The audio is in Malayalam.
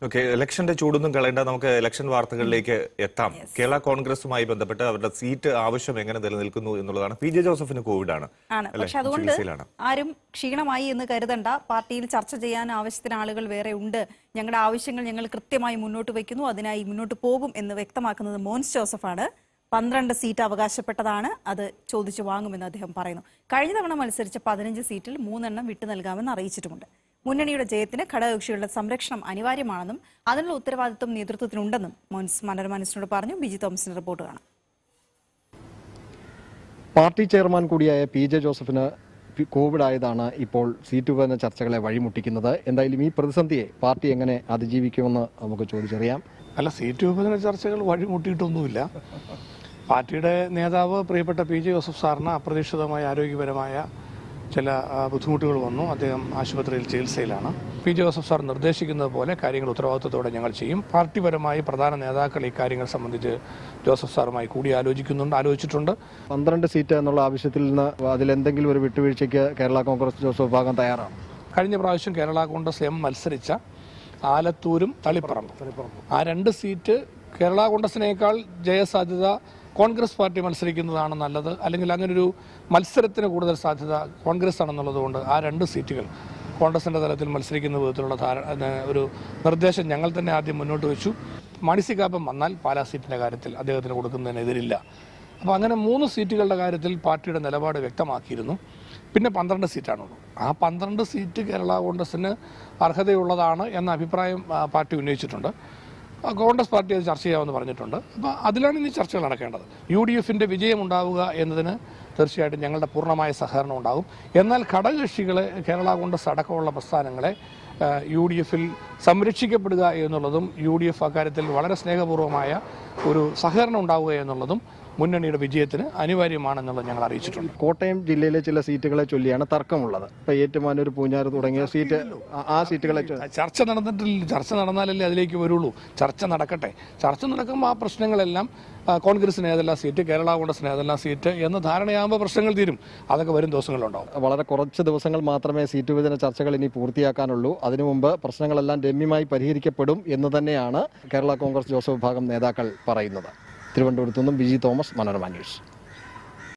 ഓക്കെ ഇലക്ഷന്റെ ചൂടൊന്നും കളയേണ്ട നമുക്ക് ഇലക്ഷൻ വാർത്തകളിലേക്ക് എത്താം കേരള കോൺഗ്രസുമായി ബന്ധപ്പെട്ട് അവരുടെ സീറ്റ് ആവശ്യം എങ്ങനെ നിലനിൽക്കുന്നു എന്നുള്ളതാണ് പി ജെ ജോസഫിന് കോവിഡ് ആണ് ആണ് അല്ലേ? പക്ഷെ അതുകൊണ്ട് ചികിത്സയിലാണ് ആരും ക്ഷീണമായി എന്ന് കരുതണ്ട പാർട്ടിയിൽ ചർച്ച ചെയ്യാൻ ആവശ്യത്തിന് ആളുകൾ വേറെ ഉണ്ട് ഞങ്ങളുടെ ആവശ്യങ്ങൾ ഞങ്ങൾ കൃത്യമായി മുന്നോട്ട് വയ്ക്കുന്നു അതിനായി മുന്നോട്ട് പോകും എന്ന് വ്യക്തമാക്കുന്നത് മോൻസ് ജോസഫാണ് പന്ത്രണ്ട് സീറ്റ് അവകാശപ്പെട്ടതാണ് അത് ചോദിച്ചു വാങ്ങുമെന്ന് അദ്ദേഹം പറയുന്നു കഴിഞ്ഞ തവണ മത്സരിച്ച പതിനഞ്ച് സീറ്റിൽ മൂന്നെണ്ണം വിട്ടു നൽകാമെന്ന് അറിയിച്ചിട്ടുമുണ്ട് മുന്നണിയുടെ ജയത്തിന് ഘടകകക്ഷികളുടെ സംരക്ഷണം അനിവാര്യമാണെന്നും അതിനുള്ള ഉത്തരവാദിത്വം നേതൃത്വത്തിനുണ്ടെന്നും മോൻസ് മനോരമ ന്യൂസിനോട് പറഞ്ഞു ബിജി തോമസിന്റെ റിപ്പോർട്ട് കാണാം പാർട്ടി ചെയർമാൻ കൂടിയായ പി ജെ ജോസഫിന് പി- കോവിഡ് ആയതാണ് ഇപ്പോൾ സീറ്റ് വിഭജന ചർച്ചകളെ വഴിമുട്ടിക്കുന്നത് എന്തായാലും ഈ പ്രതിസന്ധിയെ പാർട്ടി എങ്ങനെ അതിജീവിക്കുമെന്ന് നമുക്ക് ചോദിച്ചറിയാം അല്ല സീറ്റ് വിഭജന ചർച്ചകൾ വഴിമുട്ടിയിട്ടൊന്നുമില്ല പാർട്ടിയുടെ നേതാവ് പ്രിയപ്പെട്ട പി ജെ ജോസഫ് സാറിന് അപ്രതീക്ഷിതമായ ആരോഗ്യപരമായ ചില ആ, ബുദ്ധിമുട്ടുകൾ വന്നു അദ്ദേഹം ആശുപത്രിയിൽ ചികിത്സയിലാണ് പി ജെ ജോസഫ് സാർ നിർദ്ദേശിക്കുന്നത് പോലെ കാര്യങ്ങൾ ഉത്തരവാദിത്വത്തോടെ ഞങ്ങൾ ചെയ്യും പാർട്ടിപരമായി പ്രധാന നേതാക്കൾ ഈ കാര്യങ്ങൾ സംബന്ധിച്ച് ജോസഫ് സാറുമായി കൂടി ആലോചിക്കുന്നുണ്ട് ആലോചിച്ചിട്ടുണ്ട് പന്ത്രണ്ട് സീറ്റ് എന്നുള്ള ആവശ്യത്തിൽ നിന്ന് അതിലെന്തെങ്കിലും ഒരു വിട്ടുവീഴ്ചയ്ക്ക് കേരള കോൺഗ്രസ് ജോസഫ് വിഭാഗം തയ്യാറാണ് കഴിഞ്ഞ പ്രാവശ്യം കേരള കോൺഗ്രസ് എം മത്സരിച്ച ആലത്തൂരും തളിപ്പറമ്പും ആ രണ്ട് സീറ്റ് കേരള കോൺഗ്രസിനേക്കാൾ ജയസാധ്യത കോൺഗ്രസ് പാർട്ടി മത്സരിക്കുന്നതാണ് നല്ലത് അല്ലെങ്കിൽ അങ്ങനെ ഒരു മത്സരത്തിന് കൂടുതൽ സാധ്യത കോൺഗ്രസ് ആണെന്നുള്ളത് കൊണ്ട് ആ രണ്ട് സീറ്റുകൾ കോൺഗ്രസിന്റെ തലത്തിൽ മത്സരിക്കുന്ന വിധത്തിലുള്ള ധാര- അത് ഒരു നിർദ്ദേശം ഞങ്ങൾ തന്നെ ആദ്യം മുന്നോട്ട് വെച്ചു മാണിസികാപ്പം വന്നാൽ പാലാ സീറ്റിന്റെ കാര്യത്തിൽ അദ്ദേഹത്തിന് കൊടുക്കുന്നതിനെതിരില്ല അപ്പോൾ അങ്ങനെ മൂന്ന് സീറ്റുകളുടെ കാര്യത്തിൽ പാർട്ടിയുടെ നിലപാട് വ്യക്തമാക്കിയിരുന്നു പിന്നെ പന്ത്രണ്ട് സീറ്റാണുള്ളൂ ആ പന്ത്രണ്ട് സീറ്റ് കേരള കോൺഗ്രസിന് അർഹതയുള്ളതാണ് എന്ന അഭിപ്രായം ആ, പാർട്ടി ഉന്നയിച്ചിട്ടുണ്ട് ആ, കോൺഗ്രസ് പാർട്ടി അത് ചർച്ച ചെയ്യാമെന്ന് പറഞ്ഞിട്ടുണ്ട് അപ്പോൾ അതിലാണ് ഇനി ചർച്ചകൾ നടക്കേണ്ടത് യു ഡി എഫിൻ്റെ വിജയം ഉണ്ടാവുക എന്നതിന് തീർച്ചയായിട്ടും ഞങ്ങളുടെ പൂർണ്ണമായ സഹകരണം ഉണ്ടാകും എന്നാൽ ഘടകകക്ഷികളെ കേരള കോൺഗ്രസ് അടക്കമുള്ള പ്രസ്ഥാനങ്ങളെ യു ഡി എഫിൽ സംരക്ഷിക്കപ്പെടുക എന്നുള്ളതും യു ഡി എഫ് അക്കാര്യത്തിൽ വളരെ സ്നേഹപൂർവ്വമായ ഒരു സഹകരണം ഉണ്ടാവുക എന്നുള്ളതും മുന്നണിയുടെ വിജയത്തിന് അനിവാര്യമാണെന്നുള്ളത് ഞങ്ങൾ അറിയിച്ചിട്ടുണ്ട് കോട്ടയം ജില്ലയിലെ ചില സീറ്റുകളെ ചൊല്ലിയാണ് തർക്കമുള്ളത് ഇപ്പൊ ഏറ്റുമാനൂർ പൂഞ്ഞാറ് തുടങ്ങിയ സീറ്റ് ആ- ആ സീറ്റുകളെ ചൊ- ചർച്ച നടന്നിട്ടില്ല ചർച്ച നടന്നാലല്ലേ അതിലേക്ക് വരുള്ളൂ ചർച്ച നടക്കട്ടെ ചർച്ച നടക്കുമ്പോൾ ആ പ്രശ്നങ്ങളെല്ലാം ആ, കോൺഗ്രസിന് ഏതെല്ലാം സീറ്റ് കേരള കോൺഗ്രസിന് ഏതെല്ലാം സീറ്റ് എന്ന് ധാരണയാകുമ്പോൾ പ്രശ്നങ്ങൾ തീരും അതൊക്കെ വരും ദിവസങ്ങളുണ്ടാവും വളരെ കുറച്ച് ദിവസങ്ങൾ മാത്രമേ സീറ്റ് വിഭജന ചർച്ചകൾ ഇനി പൂർത്തിയാക്കാനുള്ളൂ അതിനു മുമ്പ് പ്രശ്നങ്ങളെല്ലാം രമ്യമായി പരിഹരിക്കപ്പെടും എന്ന് തന്നെയാണ് കേരള കോൺഗ്രസ് ജോസഫ് വിഭാഗം നേതാക്കൾ പറയുന്നത് തിരുവനന്തപുരത്തു നിന്നും ബിജി തോമസ് മനോരമ ന്യൂസ്